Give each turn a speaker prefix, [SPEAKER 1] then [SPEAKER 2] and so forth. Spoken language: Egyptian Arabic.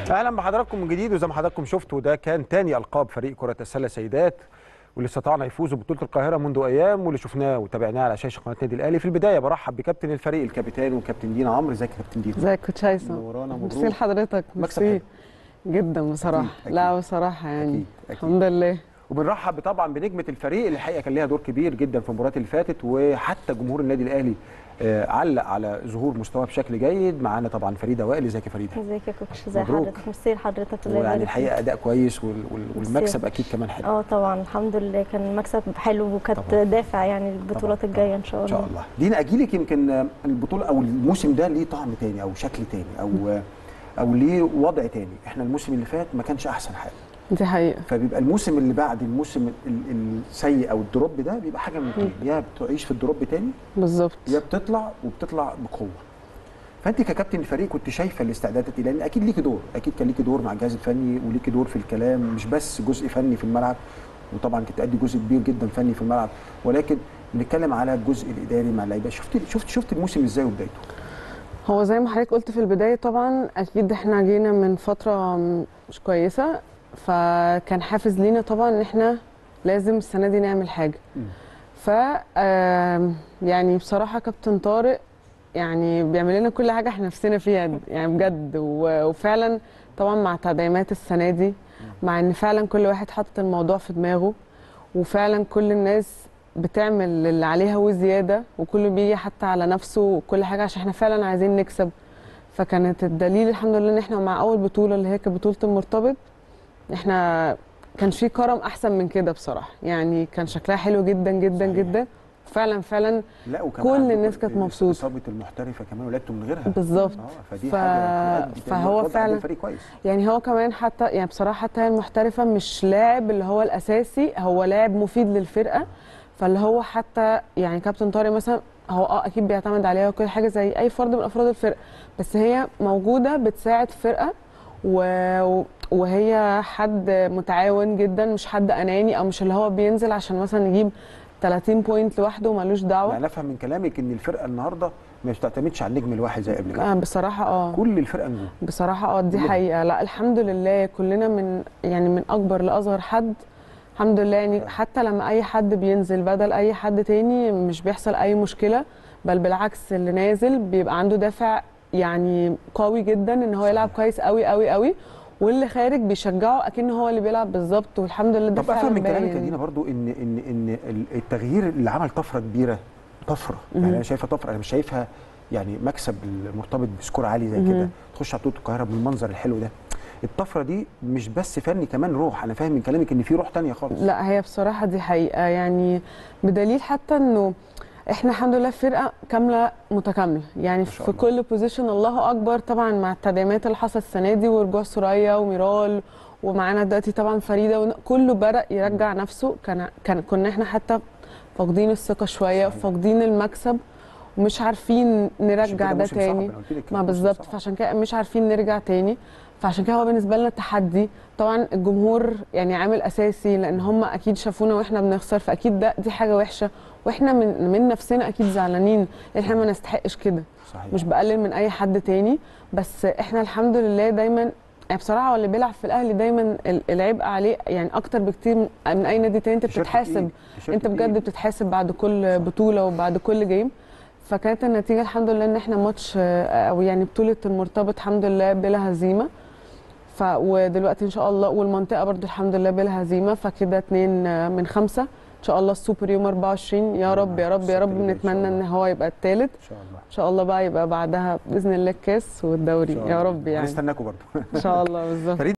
[SPEAKER 1] اهلا بحضراتكم من جديد وزي ما حضراتكم شفتوا ده كان تاني القاب فريق كره السله سيدات واللي استطعنا يفوزوا ببطوله القاهره منذ ايام واللي شفناه وتابعناه على شاشه قناه النادي الاهلي في البدايه برحب بكابتن الفريق الكابتن وكابتن دينا عمرو ازيك يا كابتن دينا
[SPEAKER 2] ازيك كوتش هيثم
[SPEAKER 1] منورانا
[SPEAKER 2] ميرسي
[SPEAKER 1] مبروك
[SPEAKER 2] لحضرتك
[SPEAKER 1] مكسب
[SPEAKER 2] ميرسي جدا بصراحه
[SPEAKER 1] أكيد، أكيد.
[SPEAKER 2] لا بصراحه يعني
[SPEAKER 1] أكيد، أكيد.
[SPEAKER 2] الحمد لله
[SPEAKER 1] وبنرحب طبعا بنجمه الفريق اللي الحقيقه كان ليها دور كبير جدا في المباريات اللي فاتت وحتى جمهور النادي الاهلي آه، علق على ظهور مستواه بشكل جيد معانا طبعا فريده وائل ازيك يا فريده
[SPEAKER 3] ازيك يا كوتش ازي
[SPEAKER 1] مبروك.
[SPEAKER 3] حضرتك ميرسي لحضرتك الله
[SPEAKER 1] ويعني
[SPEAKER 3] يبارك
[SPEAKER 1] الحقيقه اداء كويس وال- وال-
[SPEAKER 3] ميرسي.
[SPEAKER 1] والمكسب اكيد كمان حلو
[SPEAKER 3] اه طبعا الحمد لله كان مكسب حلو وكانت
[SPEAKER 1] طبعاً.
[SPEAKER 3] دافع يعني البطولات
[SPEAKER 1] طبعاً،
[SPEAKER 3] الجايه ان شاء
[SPEAKER 1] ان
[SPEAKER 3] الله
[SPEAKER 1] شاء الله دينا اجيلك يمكن آه، البطوله او الموسم ده ليه طعم تاني او شكل تاني او آه، او ليه وضع تاني احنا الموسم اللي فات ما كانش احسن حاجه
[SPEAKER 2] دي حقيقه
[SPEAKER 1] فبيبقى الموسم اللي بعد الموسم ال- السيء او الدروب ده بيبقى حاجه من اتنين يا بتعيش في الدروب تاني
[SPEAKER 2] بالظبط
[SPEAKER 1] يا بتطلع وبتطلع بقوه فانت ككابتن الفريق كنت شايفه الاستعدادات دي لان اكيد ليكي دور اكيد كان ليكي دور مع الجهاز الفني وليكي دور في الكلام مش بس جزء فني في الملعب وطبعا كنت ادي جزء كبير جدا فني في الملعب ولكن بنتكلم على الجزء الاداري مع اللعيبه شفت شفت شفت الموسم ازاي وبدايته
[SPEAKER 2] هو زي ما حضرتك قلت في البدايه طبعا اكيد احنا جينا من فتره مش كويسه فكان حافز لينا طبعا ان احنا لازم السنه دي نعمل حاجه
[SPEAKER 1] مم.
[SPEAKER 2] ف آم، يعني بصراحه كابتن طارق يعني بيعمل لنا كل حاجه احنا نفسنا فيها يعني بجد و- وفعلا طبعا مع تدعيمات السنه دي مع ان فعلا كل واحد حاطط الموضوع في دماغه وفعلا كل الناس بتعمل اللي عليها وزياده وكله بيجي حتى على نفسه وكل حاجه عشان احنا فعلا عايزين نكسب فكانت الدليل الحمد لله ان احنا مع اول بطوله اللي هي كانت بطوله المرتبط احنا كان في كرم احسن من كده بصراحه يعني كان شكلها حلو جدا جدا
[SPEAKER 1] صحيح.
[SPEAKER 2] جدا فعلا فعلا
[SPEAKER 1] لا وكمان
[SPEAKER 2] كل
[SPEAKER 1] عندكم
[SPEAKER 2] الناس كانت مبسوطة.
[SPEAKER 1] اصابه المحترفه كمان ولعبتوا من غيرها
[SPEAKER 2] بالظبط
[SPEAKER 1] اه فدي
[SPEAKER 2] ف-
[SPEAKER 1] حاجه تؤدي تاني
[SPEAKER 2] فهو
[SPEAKER 1] وضع
[SPEAKER 2] فعلا-
[SPEAKER 1] الفريق كويس
[SPEAKER 2] يعني هو كمان حتى يعني بصراحه حتى هي المحترفه مش لاعب اللي هو الاساسي هو لاعب مفيد للفرقه فاللي هو حتى يعني كابتن طارق مثلا هو اه اكيد بيعتمد عليها وكل حاجه زي اي فرد من افراد الفرقه بس هي موجوده بتساعد فرقه و... وهي حد متعاون جدا مش حد اناني او مش اللي هو بينزل عشان مثلا يجيب 30 بوينت لوحده ومالوش دعوه
[SPEAKER 1] يعني افهم من كلامك ان الفرقه النهارده ما بتعتمدش على النجم الواحد زي قبل كده
[SPEAKER 2] آه بصراحه اه
[SPEAKER 1] كل الفرقه نجوم
[SPEAKER 2] بصراحة اه دي
[SPEAKER 1] كلهم.
[SPEAKER 2] حقيقة لا الحمد لله كلنا من يعني من أكبر لأصغر حد الحمد لله يعني حتى لما أي حد بينزل بدل أي حد تاني مش بيحصل أي مشكلة بل بالعكس اللي نازل بيبقى عنده دافع يعني قوي جدا إن هو يلعب كويس قوي قوي قوي واللي خارج بيشجعه أكن هو اللي بيلعب بالظبط والحمد لله ده
[SPEAKER 1] طب افهم
[SPEAKER 2] فعلا
[SPEAKER 1] من كلامك يا
[SPEAKER 2] باين.
[SPEAKER 1] دينا برضو ان ان ان ال- التغيير اللي عمل طفره كبيره طفره
[SPEAKER 2] مهم.
[SPEAKER 1] يعني انا شايفها طفره انا مش شايفها يعني مكسب المرتبط بسكور عالي زي كده
[SPEAKER 2] مهم.
[SPEAKER 1] تخش على بطوله القاهره بالمنظر الحلو ده الطفره دي مش بس فني كمان روح انا فاهم من كلامك ان في روح تانية خالص
[SPEAKER 2] لا هي بصراحة دي حقيقة يعني بدليل حتى انه احنا الحمد لله فرقة كاملة متكاملة يعني
[SPEAKER 1] ما شاء
[SPEAKER 2] في
[SPEAKER 1] الله.
[SPEAKER 2] كل بوزيشن الله اكبر طبعا مع التدعيمات اللي حصلت السنة دي ورجوع سوريا وميرال ومعانا دلوقتي طبعا فريدة ون- كله بدأ يرجع نفسه كان كان كنا احنا حتى فاقدين الثقة شوية
[SPEAKER 1] صحيح.
[SPEAKER 2] فاقدين المكسب ومش عارفين
[SPEAKER 1] عشان
[SPEAKER 2] نرجع
[SPEAKER 1] كده
[SPEAKER 2] ده
[SPEAKER 1] موسم صعب،
[SPEAKER 2] تاني
[SPEAKER 1] أنا قلت لك
[SPEAKER 2] ما
[SPEAKER 1] موسم
[SPEAKER 2] بالظبط
[SPEAKER 1] صعب.
[SPEAKER 2] فعشان كده مش عارفين نرجع تاني فعشان كده هو بالنسبه لنا تحدي طبعا الجمهور يعني عامل اساسي لان هم اكيد شافونا واحنا بنخسر فاكيد ده دي حاجه وحشه واحنا من من نفسنا اكيد زعلانين لان احنا ما نستحقش كده
[SPEAKER 1] صحيح
[SPEAKER 2] مش بقلل من اي حد تاني بس احنا الحمد لله دايما يعني بصراحه هو اللي بيلعب في الاهلي دايما ال- العبء عليه يعني اكتر بكتير من من اي نادي تاني انت
[SPEAKER 1] تيشيرت
[SPEAKER 2] بتتحاسب
[SPEAKER 1] تقيل، تيشيرت
[SPEAKER 2] انت بجد
[SPEAKER 1] تقيل.
[SPEAKER 2] بتتحاسب بعد كل بطوله وبعد كل جيم فكانت النتيجه الحمد لله ان احنا ماتش آه، او يعني بطوله المرتبط الحمد لله بلا هزيمه ف ودلوقتي ان شاء الله والمنطقه برضو الحمد لله بلا هزيمه فكده اتنين آه، من خمسه ان شاء الله السوبر يوم 24 يا رب يا رب يا رب
[SPEAKER 1] السوبر ده إن شاء
[SPEAKER 2] نتمنى ان
[SPEAKER 1] الله.
[SPEAKER 2] هو يبقى الثالث
[SPEAKER 1] ان شاء الله
[SPEAKER 2] ان شاء الله بقى يبقى بعدها باذن الله الكاس والدوري
[SPEAKER 1] إن شاء
[SPEAKER 2] يا
[SPEAKER 1] الله.
[SPEAKER 2] رب يعني
[SPEAKER 1] هنستناكم برضو
[SPEAKER 2] ان شاء الله بالظبط